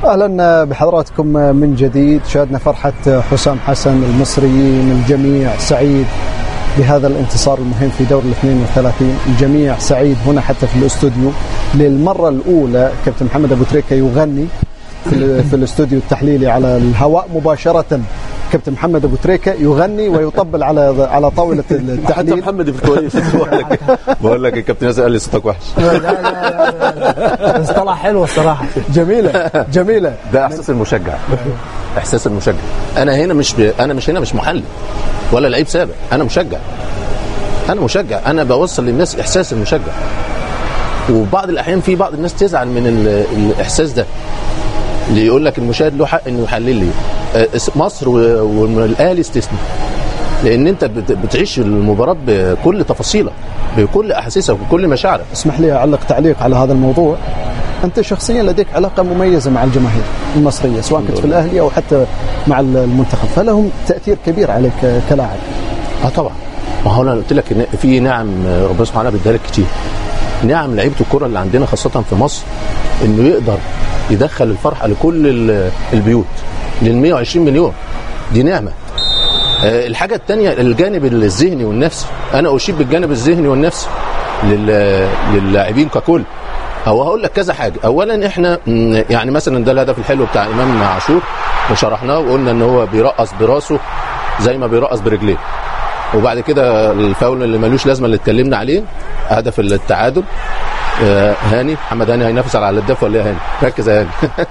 اهلا بحضراتكم من جديد شاهدنا فرحه حسام حسن المصريين الجميع سعيد بهذا الانتصار المهم في دور ال 32 الجميع سعيد هنا حتى في الاستوديو للمره الاولى كابتن محمد ابو تريكه يغني في, في الاستوديو التحليلي على الهواء مباشره كابتن محمد ابو تريكه يغني ويطبل على على طاوله حتى التحليل محمد في كويس بقول لك بقول لك الكابتن ياسر قال لي صوتك وحش لا لا لا بس طلع حلو الصراحه جميله جميله ده احساس المشجع احساس المشجع انا هنا مش ب... انا مش هنا مش محلل ولا لعيب سابق انا مشجع انا مشجع انا بوصل للناس احساس المشجع وبعض الاحيان في بعض الناس تزعل من ال... الاحساس ده اللي يقول لك المشاهد له حق انه يحلل لي آه، مصر و- والاهلي استثناء لان انت بت- بتعيش المباراه بكل تفاصيلها بكل احاسيسها وبكل مشاعرك اسمح لي اعلق تعليق على هذا الموضوع انت شخصيا لديك علاقه مميزه مع الجماهير المصريه سواء كنت في الاهلي او حتى مع المنتخب فلهم تاثير كبير عليك كلاعب اه طبعا ما هو انا قلت لك إن في نعم ربنا سبحانه وتعالى بيديها لك كتير نعم لعيبه الكره اللي عندنا خاصه في مصر انه يقدر يدخل الفرحه لكل ال- البيوت لل 120 مليون دي نعمه آه، الحاجه الثانيه الجانب الذهني والنفسي انا اشيد بالجانب الذهني والنفسي لل- للاعبين ككل هو هقول لك كذا حاجه اولا احنا م، يعني مثلا ده الهدف الحلو بتاع امام عاشور وشرحناه وقلنا ان هو بيرقص براسه زي ما بيرقص برجليه وبعد كده الفاول اللي ملوش لازمه اللي اتكلمنا عليه هدف التعادل آه، هاني محمد هاني هينافس على الهداف ولا ايه يا هاني؟ ركز يا هاني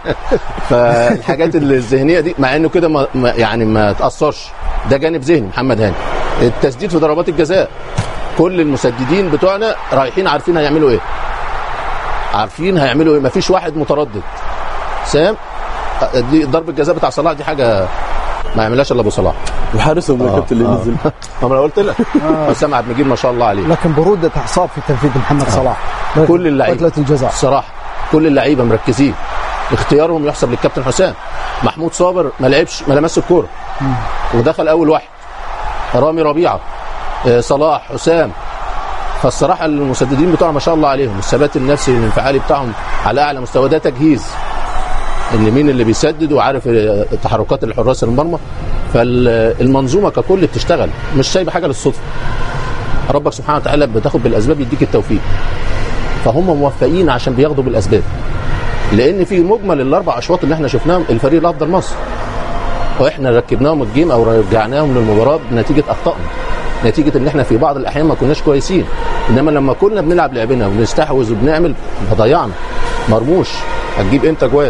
فالحاجات اللي الذهنيه دي مع انه كده ما ما- يعني ما تاثرش ده جانب ذهني محمد هاني التسديد في ضربات الجزاء كل المسددين بتوعنا رايحين عارفين هيعملوا ايه عارفين هيعملوا ايه مفيش واحد متردد سام آه، دي ضربه الجزاء بتاع صلاح دي حاجه ما يعملهاش الا ابو صلاح وحارسهم يا كابتن اللي نزل ما انا قلت لك حسام عبد المجيد ما شاء الله عليه لكن بروده اعصاب في تنفيذ محمد صلاح كل اللعيبه ركله الجزاء الصراحه كل اللعيبه مركزين اختيارهم يحسب للكابتن حسام محمود صابر ما لعبش ما لمس الكوره ودخل اول واحد رامي ربيعه آه، صلاح حسام فالصراحه المسددين بتوعنا ما شاء الله عليهم الثبات النفسي الانفعالي بتاعهم على اعلى مستوى ده تجهيز ان مين اللي بيسدد وعارف آه، تحركات الحراس المرمى فالمنظومه ككل بتشتغل مش سايبه حاجه للصدفه ربك سبحانه وتعالى بتاخد بالاسباب يديك التوفيق فهم موفقين عشان بياخدوا بالاسباب لان في مجمل الاربع اشواط اللي احنا شفناهم الفريق الافضل مصر واحنا ركبناهم الجيم او رجعناهم للمباراه بنتيجه اخطائنا نتيجه ان احنا في بعض الاحيان ما كناش كويسين انما لما كنا بنلعب لعبنا وبنستحوذ وبنعمل فضيعنا مرموش هتجيب امتى جوال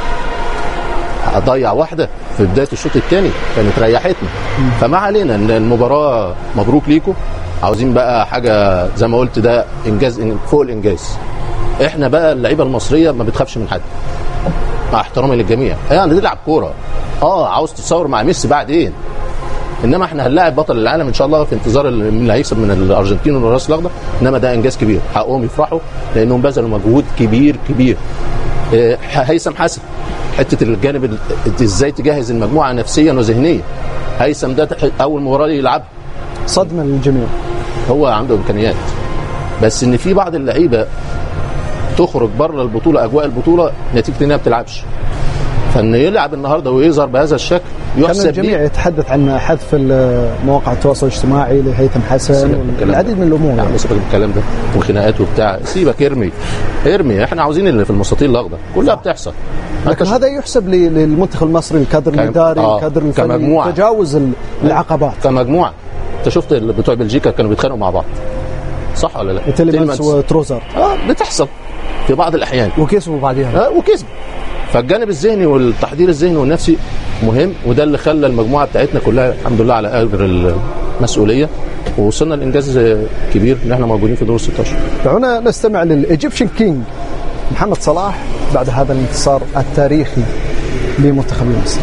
هضيع واحده في بدايه الشوط الثاني كانت ريحتنا فما علينا ان المباراه مبروك ليكم عاوزين بقى حاجه زي ما قلت ده انجاز فوق الانجاز احنا بقى اللعيبه المصريه ما بتخافش من حد مع احترامي للجميع يعني تلعب كوره اه عاوز تتصور مع ميسي بعدين انما احنا هنلاعب بطل العالم ان شاء الله في انتظار ال- مين اللي هيكسب من الارجنتين والراس الاخضر انما ده انجاز كبير حقهم يفرحوا لانهم بذلوا مجهود كبير كبير آه، هيثم حسن حته الجانب ال- ازاي تجهز المجموعه نفسيا وذهنيا هيثم ده تح- اول مباراه يلعبها صدمه للجميع هو عنده امكانيات بس ان في بعض اللعيبه تخرج بره البطوله اجواء البطوله نتيجه انها ما بتلعبش فان يلعب النهارده ويظهر بهذا الشكل كان يحسب الجميع ليه يتحدث عن حذف ال- مواقع التواصل الاجتماعي لهيثم حسن سيبك من الكلام والعديد ده. من الامور يا عم سيبك من الكلام ده وخناقات وبتاع سيبك ارمي ارمي احنا عاوزين اللي في المستطيل الاخضر كلها بتحصل لكن أنت هذا يحسب ل- للمنتخب المصري الكادر كم- الاداري آه، الكادر الفني كمجموعة. تجاوز ال- العقبات كمجموعه انت شفت اللي بتوع بلجيكا كانوا بيتخانقوا مع بعض صح ولا لا؟ تيليمانس وتروزر اه بتحصل في بعض الاحيان وكسبوا بعديها آه وكسب فالجانب الذهني والتحضير الذهني والنفسي مهم وده اللي خلى المجموعه بتاعتنا كلها الحمد لله على قدر المسؤوليه ووصلنا لانجاز كبير ان احنا موجودين في دور 16 دعونا نستمع للايجيبشن كينج محمد صلاح بعد هذا الانتصار التاريخي لمنتخب مصر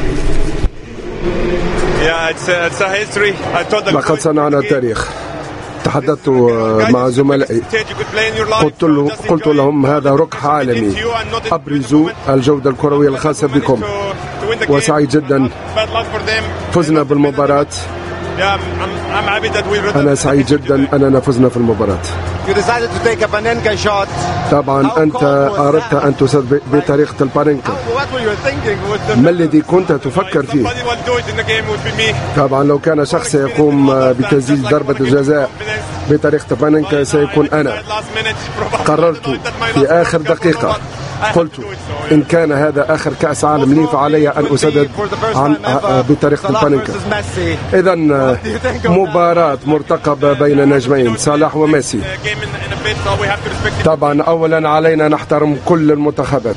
Yeah, it's a, it's a history. I told them لقد صنعنا تاريخ تحدثت مع زملائي قلت, له قلت لهم هذا ركح عالمي أبرزوا الجودة الكروية الخاصة بكم وسعيد جدا فزنا بالمباراة أنا سعيد جدا أننا فزنا في المباراة طبعا أنت أردت أن تسد بطريقة البارينكا ما الذي كنت تفكر فيه طبعا لو كان شخص يقوم بتسديد ضربة الجزاء بطريقة البارينكا سيكون أنا قررت في آخر دقيقة قلت إن كان هذا آخر كأس عالم لي فعلي أن أسدد عن بطريقة البانينكا إذا مباراة مرتقبة بين نجمين صلاح وميسي طبعا أولا علينا نحترم كل المنتخبات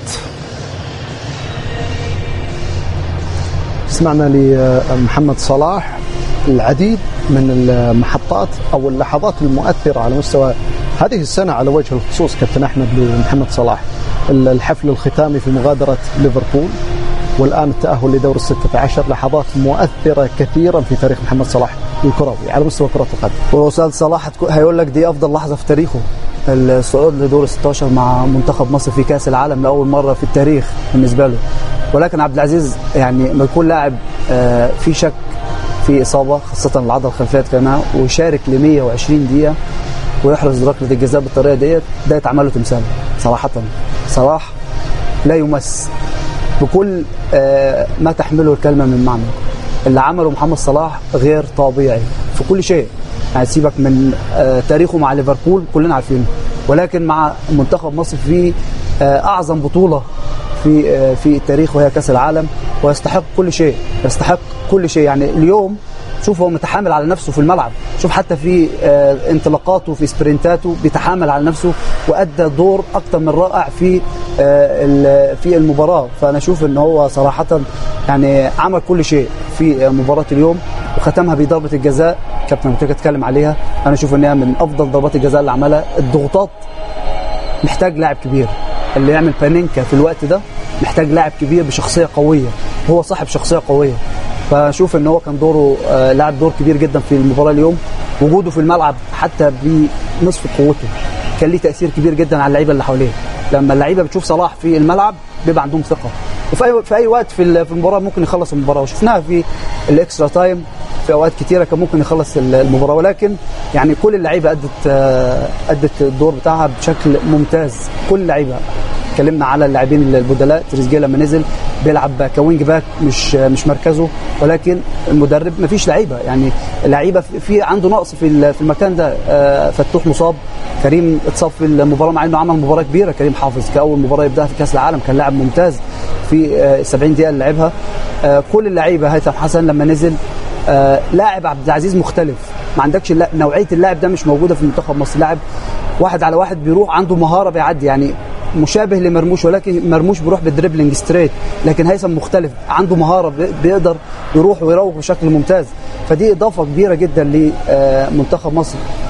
سمعنا لمحمد صلاح العديد من المحطات او اللحظات المؤثره على مستوى هذه السنه على وجه الخصوص كابتن احمد لمحمد صلاح الحفل الختامي في مغادره ليفربول والان التاهل لدور الستة عشر لحظات مؤثره كثيرا في تاريخ محمد صلاح الكروي على مستوى كره القدم واستاذ صلاح هيقول لك دي افضل لحظه في تاريخه الصعود لدور 16 مع منتخب مصر في كاس العالم لاول مره في التاريخ بالنسبه له ولكن عبد العزيز يعني لما يكون لاعب في شك في اصابه خاصه العضله الخلفيه كمان ويشارك ل 120 دقيقه ويحرز ركله الجزاء بالطريقه ديت ده يتعمل له تمثال صراحه صلاح لا يمس بكل ما تحمله الكلمه من معنى اللي عمله محمد صلاح غير طبيعي في كل شيء يعني سيبك من تاريخه مع ليفربول كلنا عارفينه ولكن مع منتخب مصر في اعظم بطوله في في التاريخ وهي كاس العالم ويستحق كل شيء يستحق كل شيء يعني اليوم شوف هو متحامل على نفسه في الملعب شوف حتى في انطلاقاته في سبرنتاته بيتحامل على نفسه وادى دور اكثر من رائع في في المباراه فانا اشوف ان هو صراحه يعني عمل كل شيء في مباراه اليوم وختمها بضربه الجزاء كابتن قلت اتكلم عليها انا اشوف ان هي من افضل ضربات الجزاء اللي عملها الضغوطات محتاج لاعب كبير اللي يعمل بانينكا في الوقت ده محتاج لاعب كبير بشخصيه قويه هو صاحب شخصيه قويه فاشوف ان هو كان دوره آه لعب دور كبير جدا في المباراه اليوم وجوده في الملعب حتى بنصف قوته كان ليه تاثير كبير جدا على اللعيبه اللي حواليه لما اللعيبه بتشوف صلاح في الملعب بيبقى عندهم ثقه وفي اي في اي وقت في في المباراه ممكن يخلص المباراه وشفناها في الاكسترا تايم في اوقات كثيره كان ممكن يخلص المباراه ولكن يعني كل اللعيبه ادت ادت الدور بتاعها بشكل ممتاز كل اللعيبه اتكلمنا على اللاعبين البدلاء تريزيجيه لما نزل بيلعب كوينج باك مش مش مركزه ولكن المدرب ما فيش لعيبه يعني لعيبه في عنده نقص في في المكان ده فتوح مصاب كريم اتصاب في المباراه مع انه عمل مباراه كبيره كريم حافظ كاول مباراه يبداها في كاس العالم كان لاعب ممتاز في 70 دقيقه اللي لعبها كل اللعيبه هيثم حسن لما نزل لاعب عبد العزيز مختلف ما عندكش نوعيه اللاعب ده مش موجوده في منتخب مصر لاعب واحد على واحد بيروح عنده مهاره بيعدي يعني مشابه لمرموش ولكن مرموش بيروح بالدريبلينج ستريت لكن هيثم مختلف عنده مهاره بيقدر يروح ويروح بشكل ممتاز فدي اضافه كبيره جدا لمنتخب مصر